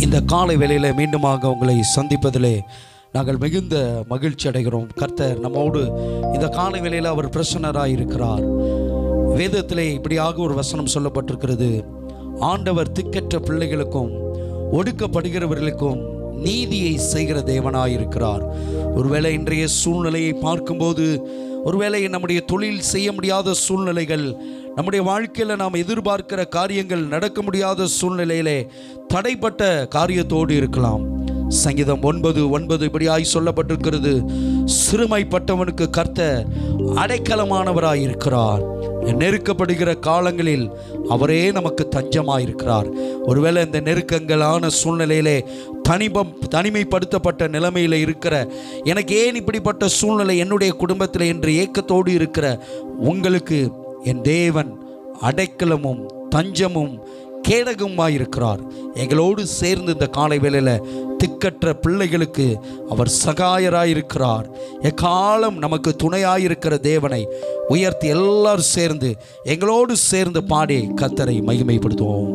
இந்த காலை வேளையில் மீண்டுமாக உங்களை சந்திப்பதிலே நாங்கள் மிகுந்த மகிழ்ச்சி அடைகிறோம் கர்த்தர் நம்மோடு இந்த காலை வேளையில் அவர் பிரசன்னராக இருக்கிறார் வேதத்திலே இப்படியாக ஒரு வசனம் சொல்லப்பட்டிருக்கிறது ஆண்டவர் திக்கற்ற பிள்ளைகளுக்கும் ஒடுக்கப்படுகிறவர்களுக்கும் நீதியை செய்கிற தேவனாய் இருக்கிறார் ஒருவேளை இன்றைய சூழ்நிலையை பார்க்கும்போது ஒருவேளை நம்முடைய தொழில் செய்ய முடியாத சூழ்நிலைகள் நம்முடைய வாழ்க்கையில் நாம் எதிர்பார்க்கிற காரியங்கள் நடக்க முடியாத சூழ்நிலையிலே தடைப்பட்ட காரியத்தோடு இருக்கலாம் சங்கீதம் ஒன்பது ஒன்பது இப்படியாய் சொல்லப்பட்டிருக்கிறது சிறுமைப்பட்டவனுக்கு கர்த்தர் அடைக்கலமானவராய் இருக்கிறார் நெருக்கப்படுகிற காலங்களில் அவரே நமக்கு தஞ்சமாய் இருக்கிறார் ஒருவேளை இந்த நெருக்கங்களான சூழ்நிலையிலே தனிபம் தனிமைப்படுத்தப்பட்ட நிலைமையில் இருக்கிற எனக்கு ஏன் இப்படிப்பட்ட சூழ்நிலை என்னுடைய குடும்பத்தில் என்று ஏக்கத்தோடு இருக்கிற உங்களுக்கு என் தேவன் அடைக்கலமும் தஞ்சமும் கேடகமாய் இருக்கிறார் எங்களோடு சேர்ந்து இந்த காலை வேளையில் திக்கற்ற பிள்ளைகளுக்கு அவர் சகாயராயிருக்கிறார் எக்காலம் நமக்கு துணையாயிருக்கிற தேவனை உயர்த்தி எல்லாரும் சேர்ந்து எங்களோடு சேர்ந்து பாடி கத்தரை மகிமைப்படுத்துவோம்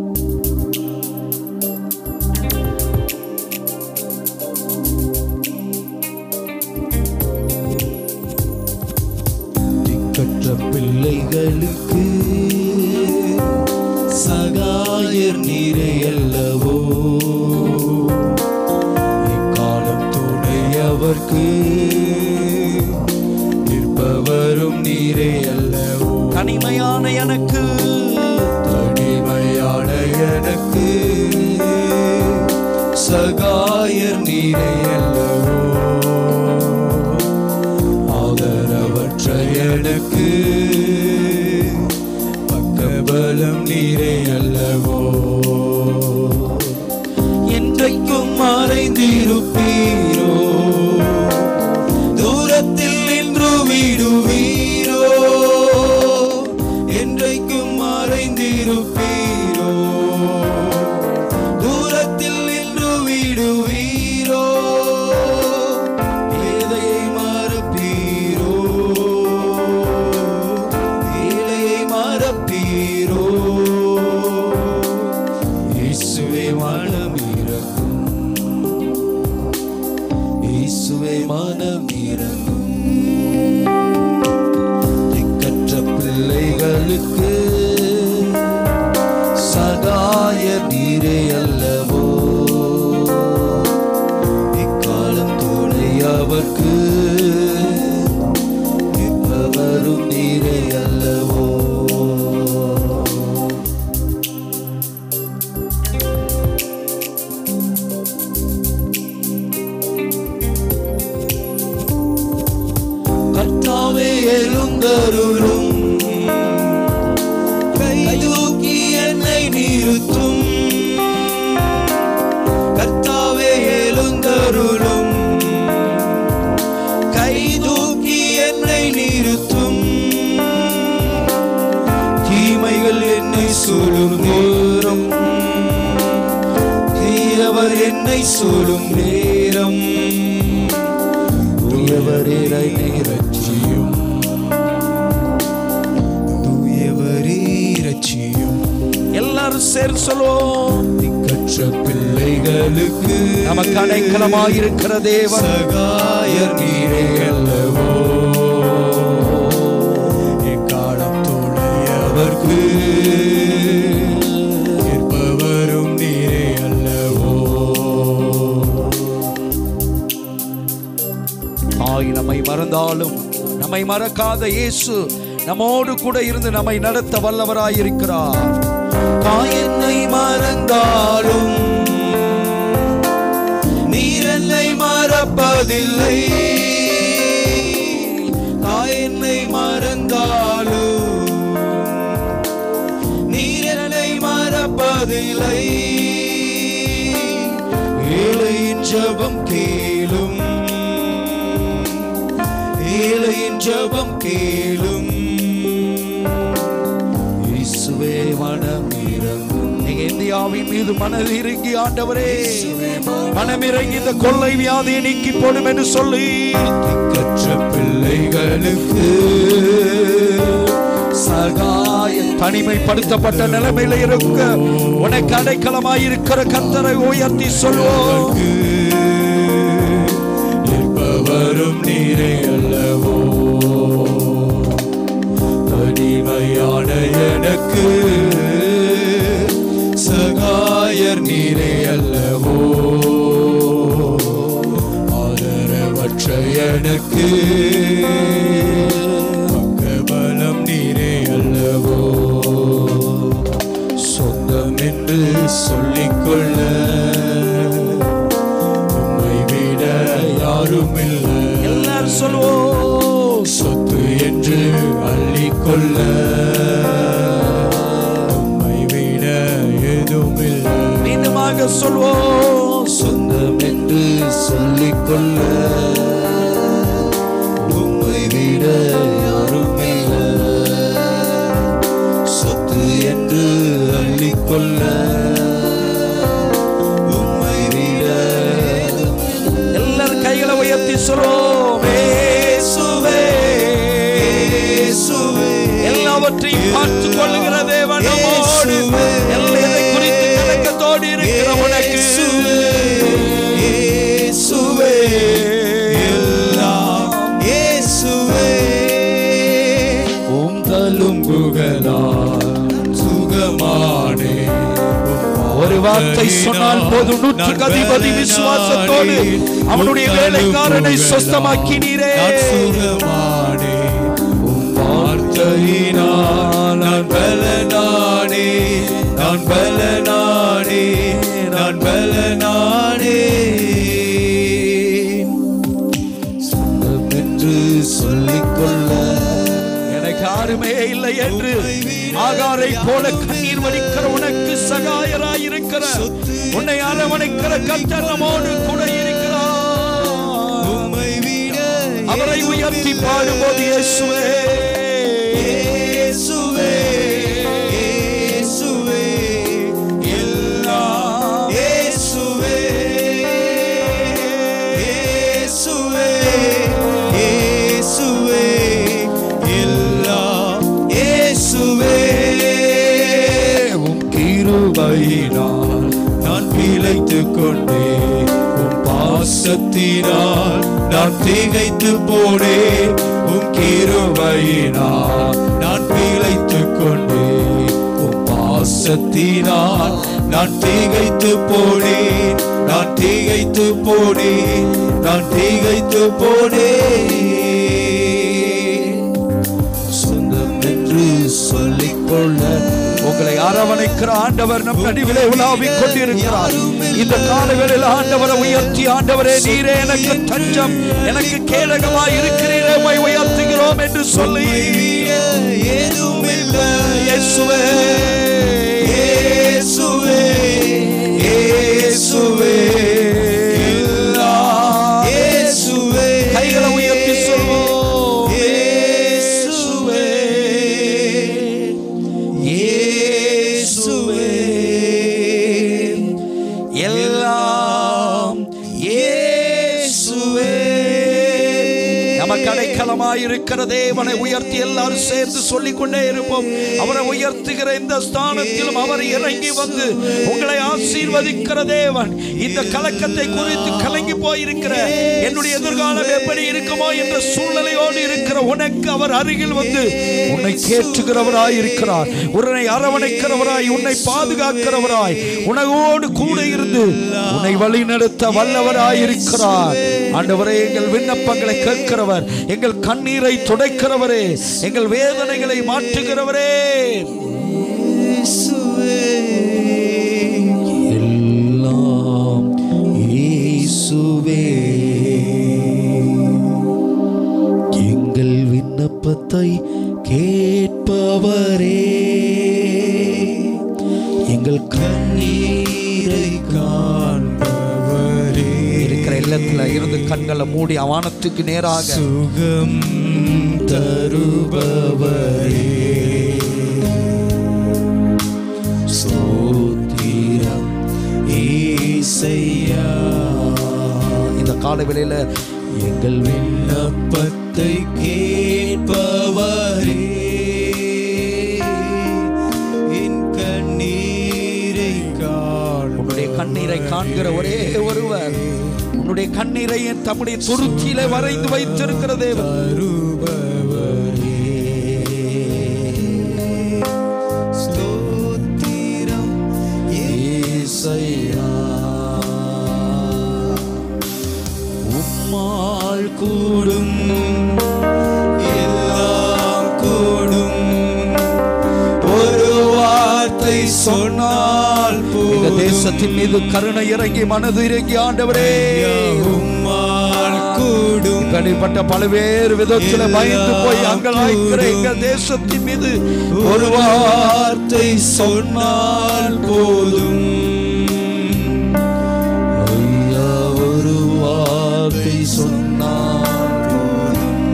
திக்கற்ற பிள்ளைகளுக்கு சகாயர் நீரையல்லவோ இக்காலம் துணையவர்க்கு நிற்பவரும் நீரே அல்லவோ தனிமையான எனக்கு தனிமையான எனக்கு சகாயர் நீரே அல்லவோ ஆதரவற்ற எனக்கு பக்கபலம் நீரே அல்லவோ என்றைக்கும் மறைந்திருப்பீரோ தூரத்தில் நின்று விடுவீரோ என்றைக்கும் மறைந்திருப்பீரோ தூரத்தில் நின்று விடுவீரோ ஏதையை மறப்பீரோ ஏழையை மறப்பீரோ இயேசுவே மனம் இறக்கும் இயேசுவே மனம் இறக்கும் திக்கற்ற பிள்ளைகளுக்கு சகாய நீரே அல்லவோ இக்காலம் துணை அவர்க்கு நிற்பவரும் நீரே அல்லவோ கர்த்தாவே எழுந்தருளும் கை தூக்கி என்னை நிறுத்தும் கர்த்தாவே எழுந்தருளும் கை தூக்கி என்னை நிறுத்தும் தீமைகள் என்னை சூழும் நேரம் தீயவர் என்னை சூழும் நேரம் தூயவரே ரட்சியும் தூயவரே ரட்சியும் எல்லாரும் சேர்ந்து சொல்லுவோம் திக்கற்ற பிள்ளைகளுக்கு நமக்கு அடைக்கலமாயிருக்கிற தேவன் சகாயர் நீரே அல்லவோ எக்காலம் துணையவர்க்கு இருப்பவரும் நீரே அல்லவோ தாய் நம்மை மறந்தாலும் நம்மை மறக்காத இயேசு நம்மோடு கூட இருந்து நம்மை நடத்த வல்லவராயிருக்கிறார் தாய் என்னை மறந்தாலும் நீர் என்னை மறப்பதில்லை தாய் என்னை மறந்தாலும் நீர் என்னை மறப்பதில்லை ஏழையின் ஜபம் கேளும் ஏழையின் ஜபம் கேளும் இயேசுவே மனம் இறங்கும் நீங்க இந்தியாவின் மீது மனது இறங்கி ஆண்டவரே மனம் இறங்கி இந்த கொள்ளை வியாதியை நீக்கி போடும் என்று சொல்லி கற்ற பிள்ளைகளுக்கு சகாய தனிமைப்படுத்தப்பட்ட நிலைமையில இருக்க உனக்கு அடைக்கலமாய் இருக்கிற கத்தரை உயர்த்தி சொல்வோம் நிற்பவரும் நீரே அல்லவோ அடிமையான எனக்கு சகாயர் நீரே அல்லவோ ஆதரவற்ற எனக்கு பக்கபலம் நீரே அல்லவோ சொந்தம் என்று சொல்லிக்கொள்ள உம்மை விட யாரும் இல்லை எல்லாரும் சொல்வோம் சொத்து என்று அள்ளிக்கொள்ள உம்மை விட எதுவும் இல்லை மீண்டுமாக சொல்வோம் சொந்தம் என்று சொல்லிக்கொள்ள உம்மை விட யாரும் இல்லை சொத்து என்று அள்ளிக்கொள்ள உம்மை விட எல்லாரும் கைகளை உயர்த்தி சொல்வோம் இயேசுவே. எல்லாவற்றையும் பார்த்து கொள்ளுகிற தேவன் நம்மோடு எல்லையை குறித்து கலக்கத்தோடு இருக்கிற உனக்கு இயேசுவே எல்லாம் இயேசுவே உம் தழும்புகளால் சுகமானே ஒரு வார்த்தை சொன்னால் போதும் நூற்றுக்கு அதிபதி விசுவாசத்தோடு அவனுடைய வேலைக்காரனை சொஸ்தமாக்கினீரே நான் சுகமானே உம் வார்த்தையினால் நான் பலனானே நான் பலனானே நான் பலனானே சொந்தம் என்று சொல்லிக்கொள்ள எனக்கு யாருமே இல்லை என்று ஆகாரை போல கண்ணீர் வடிக்கிற உனக்கு சகாயராய் இருக்கிற உன்னை அரவணைக்கிற கர்த்தர் நம்மோடு கூட இருக்கிறார் உம்மை விட அவரை உயர்த்தி பாடும்போது இயேசுவே இயேசுவே இயேசுவே எல்லாம் இயேசுவே இயேசுவே இயேசுவே எல்லாம் இயேசுவே உம் கிருபையினால் நான் பிழைத்துக் கொண்டேன் உம் பாசத்தினால் நான் திகைத்து போனேன் உம் கிருபையினால் நான் பிழைத்துக் கொண்டேன் உம் பாசத்தினால் நான் திகைத்து போனேன் நான் திகைத்து போனேன் நான் திகைத்து போனேன் சொந்தம் என்று சொல்லிக்கொள்ள உங்களை அரவணைக்கிற ஆண்டவர் நம் நடுவிலே உலாவிக் கொண்டிருக்கிறார் இந்த காலவேளையில் ஆண்டவரை உயர்த்தி ஆண்டவரே நீரே எனக்கு தஞ்சம் எனக்கு கேடகமாய் இருக்கிறீரே உம்மை உயர்த்துகிறோம் என்று சொல்லி ஏதும் இல்லை இயேசுவே இயேசுவே இயேசுவே எல்லாம் இயேசுவே கைகளை உயர்த்தி சொல்வோம் இயேசுவே இயேசுவே எல்லாம் இயேசுவே நமக்கு அடைக்கலமாய் இருக்கிற தேவனை உயர்த்தி எல்லாரும் சேர்ந்து சொல்லிக் கொண்டே இருப்போம் அவரை உயர்த்துகிற இந்த ஸ்தானத்திலும் அவர் இறங்கி வந்து உங்களை ஆசீர்வதிக்கிற தேவன் இந்த கலக்கத்தை குறித்து கலங்கி போயிருக்கிற என்னுடைய எதிர்காலம் எப்படி இருக்குமோ என்ற சூழ்நிலையோடு இருக்கிற உனக்கு அவர் அருகில் வந்து உன்னை கேட்டுகிறவராய் இருக்கிறார் உன்னை அரவணைக்கிறவராய் உன்னை பாதுகாக்கிறவராய் உனவோடு கூட இருந்து உன்னை வழிநடத்த வல்லவராய் இருக்கிறார் ஆண்டவரே எங்கள் விண்ணப்பங்களை கேட்கிறவர் எங்கள் கண்ணீரை துடைக்கிறவரே எங்கள் வேதனைகளை மாற்றுகிறவரே எல்லாம் இயேசுவே எங்கள் விண்ணப்பத்தை கேட்பவரே எங்கள் கண்ணீரை காண்பவரே இருக்கிற இல்லத்துல இருந்து கண்களை மூடி அவானத்துக்கு நேராக சுகம் தருபவரே சோத்திரம் ஈசையா இந்த கால வேளையில எங்கள் விண்ணப்பத்தை கேட்பவரே காண்கிற ஒரே ஒருவர் உன்னுடைய கண்ணீரை என் தம்முடைய துருத்தியிலே வரைந்து வைத்திருக்கிற தேவன் தருபவரே ஸ்தோத்திரம் ஏசையா உம்மால் கூடும் எல்லாம் கூடும் ஒரு வார்த்தை சொன்னால் எங்க போதும். தேசத்தின் மீது கருணை இறங்கி மனது இறங்கி ஆண்டவரே உம்மால் கூடும் இப்படிப்பட்ட பல்வேறு விதத்துல பயந்து போய் அங்கலாய்க்கிற எங்க தேசத்தின் மீது ஒரு வார்த்தை சொன்னால் போதும் ஐயா ஒரு வார்த்தை சொன்னால் போதும்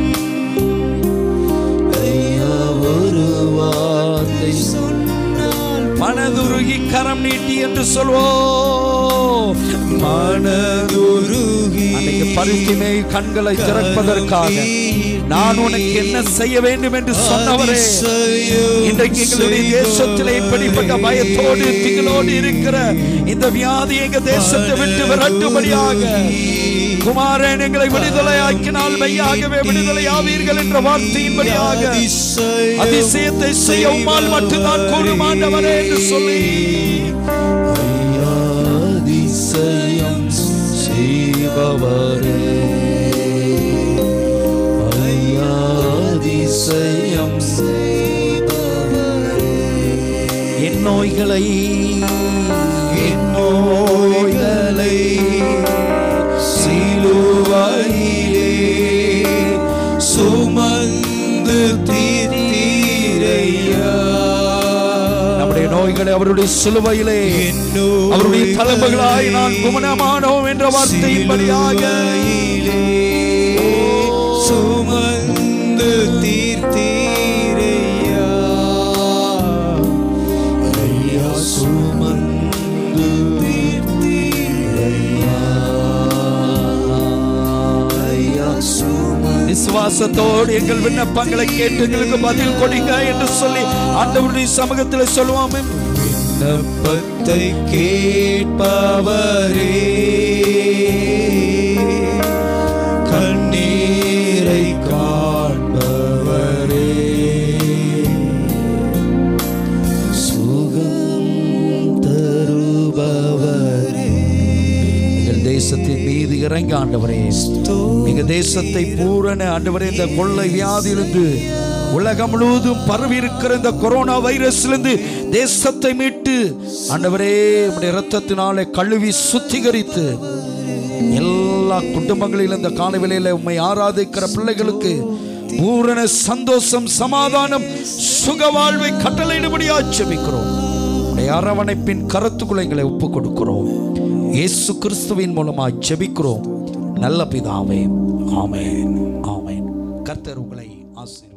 ஐயா ஒரு வார்த்தை சொன்னால் மனதுருகி கரம் நீட்டி என்று சொல்வோம் மனதுருகி அன்னைக்கு பரிசுமே கண்களை திறப்பதற்காக நான் உனக்கு என்ன செய்ய வேண்டும் என்று சொன்னவரே இன்றைக்கு எங்களுடைய தேசத்திலே இப்படிப்பட்ட பயத்தோடு திகளோடு இருக்கிற இந்த வியாதி எங்க தேசத்தை விட்டு விரட்டும்படியாக குமாரன் எங்களை விடுதலை ஆக்கினால் மெய்யாகவே விடுதலை ஆவீர்கள் என்ற வார்த்தையின்படியாக அதிசயத்தை செய்ய உம்மால் மட்டும்தான் கூறுமாண்டவரே என்று சொல்லி அதிசயம் செய்பவரே ஐயா அதிசயம் செய்பவரே என் நோய்களை என் நோய்களை சிலுவையிலே சுமந்து தீர்த்தீரையா நம்முடைய நோய்களை அவருடைய சிலுவையிலே அவருடைய தலைமைகளாய் நான் குணமானோம் என்ற வார்த்தையின்படியாக சுமந்து தீர்த்தீரையா ஐயா சுமந்து தீர்த்தீரையா ஐயா சுமந்து விசுவாசத்தோடு எங்கள் விண்ணப்பங்களை கேட்டு எங்களுக்கு பதில் கொடுங்க என்று சொல்லி ஆண்டவருடைய சமூகத்தில் சொல்லுவோம் விண்ணப்பத்தை கேட்பவரே கண்ணீரை காண்பவரே சுகம் தருபவரே எங்கள் தேசத்தின் மீது இறங்க ஆண்டவரே எங்க தேசத்தை பூரண ஆண்டவரே இந்த கொள்ளை வியாதியிலிருந்து உலகம் முழுவதும் பரவி இருக்கிற இந்த கொரோனா வைரஸிலிருந்து தேசத்தை மீட்டு ஆண்டவரே உடைய இரத்தத்தினாலே கழுவி சுத்திகரித்து எல்லா குடும்பங்களிலும் இந்த காணவிலையில உண்மை ஆராதிக்கிற பிள்ளைகளுக்கு பூரண சந்தோஷம் சமாதானம் சுக வாழ்வை கட்டளையிடும்படி ஆட்சேபிக்கிறோம் உடைய அரவணைப்பின் கருத்துக்குள்ள எங்களை ஒப்பு கொடுக்கிறோம் இயேசு கிறிஸ்துவின் மூலமா ஜெபிக்கிறோம் நல்ல பிதாவே ஆமென் ஆமென் கர்த்தர் உங்களை ஆசீர்வதிப்பார்